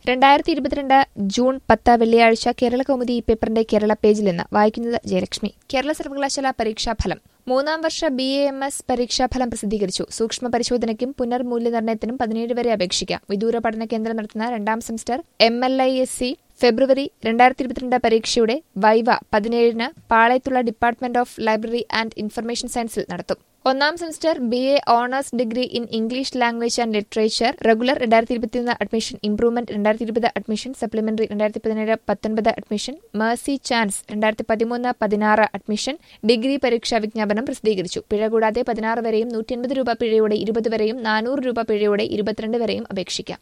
രണ്ടായിരത്തി ഇരുപത്തിരണ്ട് ജൂൺ പത്ത് വെള്ളിയാഴ്ച കേരള കൗമുദി ഈ പേപ്പറിന്റെ കേരള പേജിൽ നിന്ന് വായിക്കുന്നത് ജയലക്ഷ്മി കേരള സർവകലാശാല പരീക്ഷാഫലം മൂന്നാം വർഷ ബി എ എം എസ് പരീക്ഷാഫലം പ്രസിദ്ധീകരിച്ചു സൂക്ഷ്മ പരിശോധനയ്ക്കും പുനർമൂല്യനിർണ്ണയത്തിനും പതിനേഴ് വരെ അപേക്ഷിക്കാം വിദൂര പഠന കേന്ദ്രം നടത്തുന്ന രണ്ടാം semester M L I S C ഫെബ്രുവരി രണ്ടായിരത്തി ഇരുപത്തിരണ്ട് പരീക്ഷയുടെ വൈവ പതിനേഴിന് പാളയത്തുള്ള department of library and information സയൻസിൽ നടത്തും ഒന്നാം semester B A honours degree in English language and literature regular രണ്ടായിരത്തി ഇരുപത്തിയൊന്ന് അഡ്മിഷൻ ഇംപ്രൂവ്മെന്റ് രണ്ടായിരത്തി ഇരുപത് അഡ്മിഷൻ സപ്ലിമെന്ററി രണ്ടായിരത്തി പതിനേഴ് പത്തൊൻപത് അഡ്മിഷൻ മേഴ്സി ചാൻസ് രണ്ടായിരത്തി പതിമൂന്ന് പതിനാറ് അഡ്മിഷൻ ഡിഗ്രി പരീക്ഷാ വിജ്ഞാപനം പ്രസിദ്ധീകരിച്ചു പിഴ കൂടാതെ പതിനാറ് വരെയും നൂറ്റി അൻപത് രൂപ പിഴയോടെ ഇരുപത് വരെയും നാനൂറ് രൂപ പിഴയോടെ ഇരുപത്തിരണ്ട് വരെയും അപേക്ഷിക്കാം